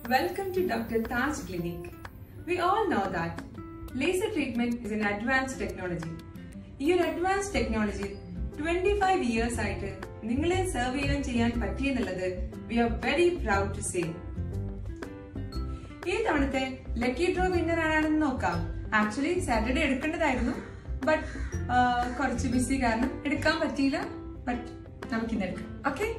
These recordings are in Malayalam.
Welcome to Dr. Taj Clinic. We all know that laser treatment is an advanced technology. ഈ ഒരു advance technology twenty five years ആയിട്ട് നിങ്ങളെ സെർവ് ചെയ്യാൻ ചെയ്യാൻ പറ്റിയെന്നുള്ളത് we are very proud to say ഈ തവണത്തെ ലക്കി ഡ്രോ വിന്നർ ആരാണെന്ന് നോക്കാം ആക്ച്വലി സാറ്റർഡേ എടുക്കേണ്ടതായിരുന്നു ബട്ട് കുറച്ച് ബിസി കാരണം എടുക്കാൻ പറ്റിയില്ല ബട്ട് നമുക്കിന്ന് എടുക്കാം okay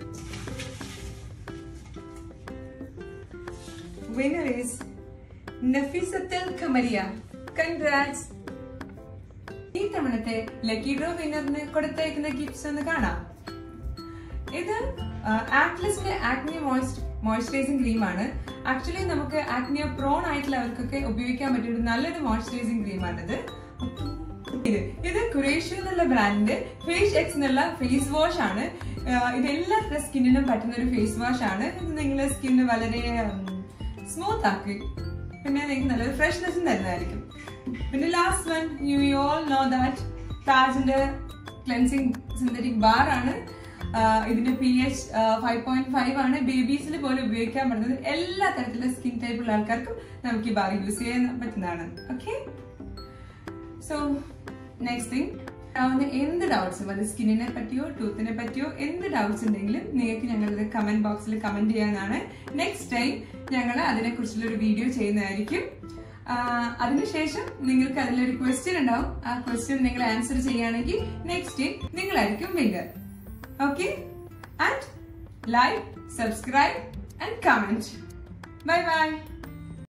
winner is Nafeesathul Qamariya congrats ഈ തവണത്തെ ലക്കി ഡ്രോ വിന്നറിന് കൊടുത്തയക്കുന്ന ഗിഫ്റ്റ്സ് ഒന്ന് കാണാം ഇത് ആക്ട്ലസിന്റെ ആക്നിയ മോയ്സ്ചറൈസിംഗ് ക്രീം ആണ് ആക്ച്വലി നമുക്ക് ആക്നിയ പ്രോൺ ആയിട്ടുള്ളവർക്കൊക്കെ ഉപയോഗിക്കാൻ പറ്റിയ ഒരു നല്ലൊരു മോയ്സ്ചറൈസിംഗ് ക്രീമാണിത് ഇത് ഇത് കുറേഷ്യ എന്നുള്ള ബ്രാൻഡിന്റെ ഫേസ് എക്സ് എന്നുള്ള ഫേസ് വാഷ് ആണ് ആഹ് ഇത് എല്ലാ സ്കിന്നിനും പറ്റുന്ന ഒരു ഫേസ് വാഷ് ആണ് ഇത് നിങ്ങളുടെ സ്കിന്ന് വളരെ സ്മൂത്ത് ആക്കി പിന്നെ നിങ്ങൾക്ക് നല്ലൊരു ഫ്രഷ്നെസ്സും തരുന്നതായിരിക്കും പിന്നെ last one you you all know that താജിന്റെ ക്ലെൻസിങ് സിന്തറ്റിക് ബാർ ആണ് ആഹ് ഇതിന്റെ P H five point five ആണ് ബേബീസിൽ പോലും ഉപയോഗിക്കാൻ പറ്റുന്നത് എല്ലാ തരത്തിലുള്ള സ്കിൻ ടൈപ്പുള്ള ആൾക്കാർക്കും നമുക്ക് ഈ ബാർ യൂസ് ചെയ്യാൻ പറ്റുന്നതാണ് ഓക്കെ സോ നെക്സ്റ്റ് തിങ് ആവുന്ന എന്ത് ഡൗട്ട്സും അത് സ്കിന്നിനെ പറ്റിയോ ടൂത്തിനെ പറ്റിയോ എന്ത് ഡൗട്ട്സ് ഉണ്ടെങ്കിലും നിങ്ങൾക്ക് ഞങ്ങളുടെ കമന്റ് ബോക്സിൽ കമന്റ് ചെയ്യാനാണ് നെക്സ്റ്റ് ടൈം ഞങ്ങൾ അതിനെക്കുറിച്ചുള്ള ഒരു വീഡിയോ ചെയ്യുന്നതായിരിക്കും ആഹ് അതിനുശേഷം നിങ്ങൾക്ക് അതിലൊരു ക്വസ്റ്റ്യൻ ഉണ്ടാവും ആ ക്വസ്റ്റ്യൻ നിങ്ങൾ ആൻസർ ചെയ്യുകയാണെങ്കിൽ നെക്സ്റ്റ് നിങ്ങളായിരിക്കും winner okay and like subscribe and comment bye by